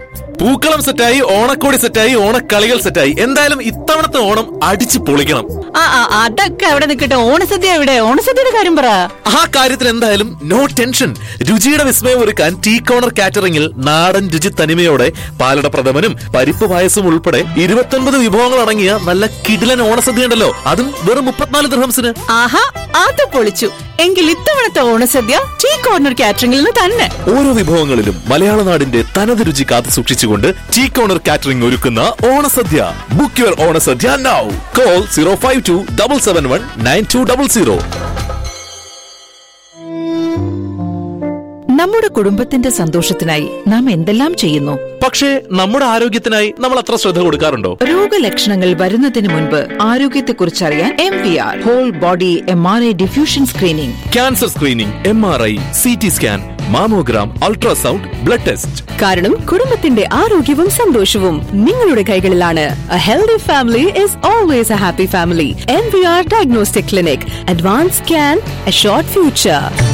പൂക്കളം സെറ്റായി ഓണക്കോടി സെറ്റായി ഓണക്കളികൾ സെറ്റായി എന്തായാലും ഇത്തവണത്തെ ഓണം അടിച്ചു പൊളിക്കണം ആ ആ, അതൊക്കെ അവിടെ നിൽക്കട്ടെ ഓണസദ്യ എവിടെ ഓണസദ്യയുടെ കാര്യം പറ ആ കാര്യത്തിൽ എന്തായാലും നോ ടെൻഷൻ രുചിയുടെ വിസ്മയം ഒരുക്കാൻ ടീ കോണർ കാറ്ററിംഗിൽ നാടൻ രുചി തനിമയോടെ പാലട പ്രഥമനും പരിപ്പ് പായസം ഉൾപ്പെടെ ഇരുപത്തൊൻപത് വിഭവങ്ങൾ അടങ്ങിയ നല്ല കിടിലൻ ഓണസദ്യ ഉണ്ടല്ലോ അതും വെറും മുപ്പത്തിനാല് ദൃഹംസിന് ആഹാ അത് പൊളിച്ചു എങ്കിൽ ഇത്തവണത്തെ ഓണസദ്യ ടീ കോർണർ കാറ്ററിംഗിൽ നിന്ന് തന്നെ ഓരോ വിഭവങ്ങളിലും മലയാള നാടിന്റെ തനത് രുചി കാത്തു സൂക്ഷിച്ചുകൊണ്ട് ടീ കോണർ കാറ്ററിംഗ് ഒരുക്കുന്ന ഓണസദ്യ ബുക്ക് യുവർ ഓണസദ്യ now call zero five two double seven one nine two double zero നമ്മുടെ കുടുംബത്തിന്റെ സന്തോഷത്തിനായി നാം എന്തെല്ലാം ചെയ്യുന്നു പക്ഷേ നമ്മുടെ ആരോഗ്യത്തിനായി നമ്മൾ അത്ര ശ്രദ്ധ കൊടുക്കാറുണ്ടോ രോഗലക്ഷണങ്ങൾ വരുന്നതിന് മുൻപ് ആരോഗ്യത്തെക്കുറിച്ചറിയാൻ M V R whole body M R I diffusion screening cancer screening M R I C T scan mammogram ultrasound blood test കാരണം കുടുംബത്തിന്റെ ആരോഗ്യവും സന്തോഷവും നിങ്ങളുടെ കൈകളിലാണ് healthy family is always a happy family M V R diagnostic clinic advance scan a short future